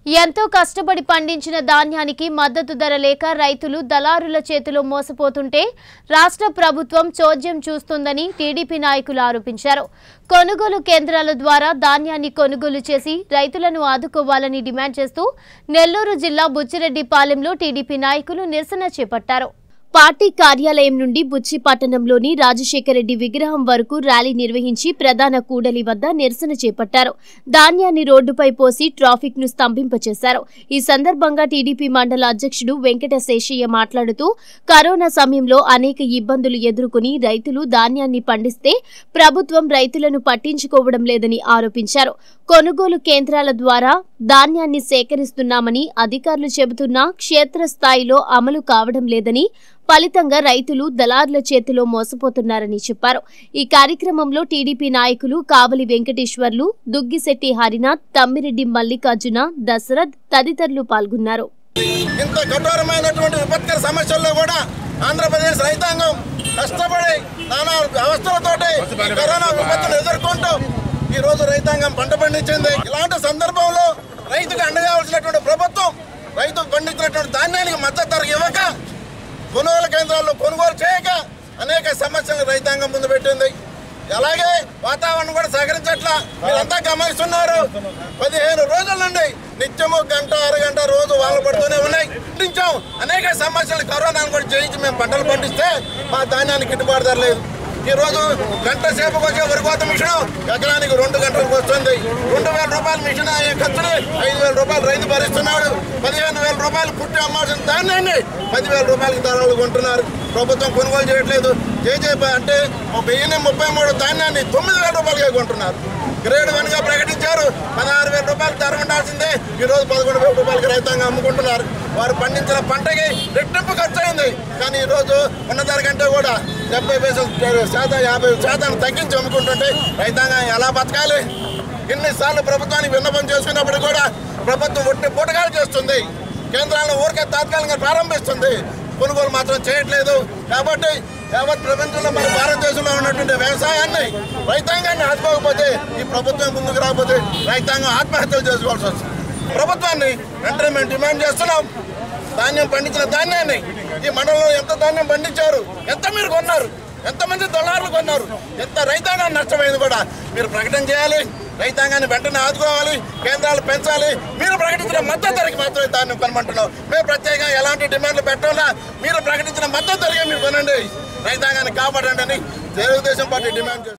ఎంతో కష్టపడి పండించిన ధాన్యానికి మద్దతు ధర లేక రైతులు దళారుల చేతిలో మోసపోతుంటే రాష్ట్ర ప్రభుత్వం చోద్యం చూస్తుందని టీడీపీ నాయకులు ఆరోపించారు కొనుగోలు కేంద్రాల ద్వారా ధాన్యాన్ని కొనుగోలు చేసి రైతులను ఆదుకోవాలని డిమాండ్ చేస్తూ నెల్లూరు జిల్లా బుచ్చిరెడ్డిపాలెంలో టీడీపీ నాయకులు నిరసన చేపట్టారు పార్టీ కార్యాలయం నుండి బుచ్చి పట్టణంలోని రాజశేఖరెడ్డి విగ్రహం వరకు ర్యాలీ నిర్వహించి ప్రధాన కూడలి వద్ద నిరసన చేపట్టారు ధాన్యాన్ని రోడ్డుపై పోసి ట్రాఫిక్ ను స్తంభింపచేశారు ఈ సందర్భంగా టీడీపీ మండల అధ్యక్షుడు వెంకట శేషయ్య మాట్లాడుతూ కరోనా సమయంలో అనేక ఇబ్బందులు ఎదుర్కొని రైతులు ధాన్యాన్ని పండిస్తే ప్రభుత్వం రైతులను పట్టించుకోవడం లేదని ఆరోపించారు కొనుగోలు కేంద్రాల ద్వారా ధాన్యాన్ని సేకరిస్తున్నామని అధికారులు చెబుతున్నా క్షేత్రస్థాయిలో అమలు కావడం లేదని ఫలితంగా రైతులు దళారుల చేతిలో మోసపోతున్నారని చెప్పారు ఈ కార్యక్రమంలో టీడీపీ నాయకులు కావలి వెంకటేశ్వర్లు దుగ్గిశెట్టి హరినాథ్ తమ్మిరెడ్డి మల్లికార్జున దశరథ్ తదితరులు పాల్గొన్నారు ఇంత కఠోరమైనటువంటి విపత్కర సమస్యల్లో కూడా ఆంధ్రప్రదేశ్ రైతాంగం కష్టపడి నానా అవస్థలతోటి ఈ కరోనా విపత్తును ఎదుర్కొంటూ ఈ రోజు రైతాంగం పంట పండించింది ఇలాంటి సందర్భంలో రైతుకు అండగా వచ్చినటువంటి ప్రభుత్వం రైతు పండించినటువంటి ధాన్యానికి మద్దతు ధర ఇవ్వక కొనుగోలు కేంద్రాల్లో కొనుగోలు చేయక అనేక సమస్యలు రైతాంగం ముందు పెట్టింది అలాగే వాతావరణం కూడా సహకరించట్లా మీరంతా గమనిస్తున్నారు పదిహేను రోజుల నుండి నిత్యము గంట అరగంట రోజు వాళ్ళు పడుతూనే ఉన్నాయి పండించాం అనేక సమస్యలు కరోనాను కూడా జయించి మేము పంటలు పండిస్తే మా ధాన్యానికి గిట్టుబాటు ధర లేదు ఈ రోజు గంట సేపు వచ్చే వరికోత మిషన్ ఎకరానికి రెండు గంటలకు వస్తుంది రెండు వేల రూపాయల మిషన్ అయ్యే ఖర్చుని ఐదు వేల రూపాయలు రైతు భరిస్తున్నాడు పదిహేను వేల రూపాయలు పుట్టి అమ్మాల్సిన ధాన్యాన్ని పదివేల రూపాయలకి ధరలు కొంటున్నారు ప్రభుత్వం కొనుగోలు చేయట్లేదు జేజేపీ అంటే ఒక వెయ్యి ముప్పై మూడు ధాన్యాన్ని తొమ్మిది వేల రూపాయలకే కొంటున్నారు గ్రేడ్ వన్ గా ప్రకటించారు పదహారు వేల రూపాయలు ధర ఉండాల్సిందే ఈ రోజు పదకొండు వేల రూపాయలకి రైతాంగం అమ్ముకుంటున్నారు వారు పండించిన పంటకి రెట్టింపు ఖర్చు అయింది కానీ ఈ రోజు ఉన్న ధర కంటే కూడా డెబ్బై పైసలు శాతం యాభై శాతాన్ని తగ్గించి అమ్ముకుంటుంటే రైతాంగం ఎలా బతకాలి ఎన్నిసార్లు ప్రభుత్వానికి విన్నపం చేసుకున్నప్పుడు కూడా ప్రభుత్వం ఒట్టి పూటకాలు చేస్తుంది కేంద్రాలను ఊరికే తాత్కాలికంగా ప్రారంభిస్తుంది కొనుగోలు మాత్రం చేయట్లేదు కాబట్టి యావత్ ప్రపంచంలో మన భారతదేశంలో ఉన్నటువంటి వ్యవసాయాన్ని రైతాంగాన్ని ఆదుకోకపోతే ఈ ప్రభుత్వం ముందుకు రాకపోతే రైతాంగం ఆత్మహత్యలు చేసుకోవాల్సి వస్తుంది ప్రభుత్వాన్ని వెంటనే మేము డిమాండ్ చేస్తున్నాం ధాన్యం పండించిన ధాన్యాన్ని ఈ మండలంలో ఎంత ధాన్యం పండించారు ఎంత మీరు కొన్నారు ఎంతమంది దళారులు కొన్నారు ఎంత రైతాంగాన్ని నష్టమైంది కూడా మీరు ప్రకటన చేయాలి రైతాంగాన్ని వెంటనే ఆదుకోవాలి కేంద్రాలు పెంచాలి మీరు ప్రకటించిన మద్దతు ధరకి మాత్రమే ధాన్యం కొనమంటున్నాం మేము ప్రత్యేకంగా ఎలాంటి డిమాండ్లు పెట్టాలా మీరు ప్రకటించిన మద్దతు ధరకే మీరు కొనండి రైతాంగాన్ని కాపాడండి అని తెలుగుదేశం పార్టీ డిమాండ్ చేస్తుంది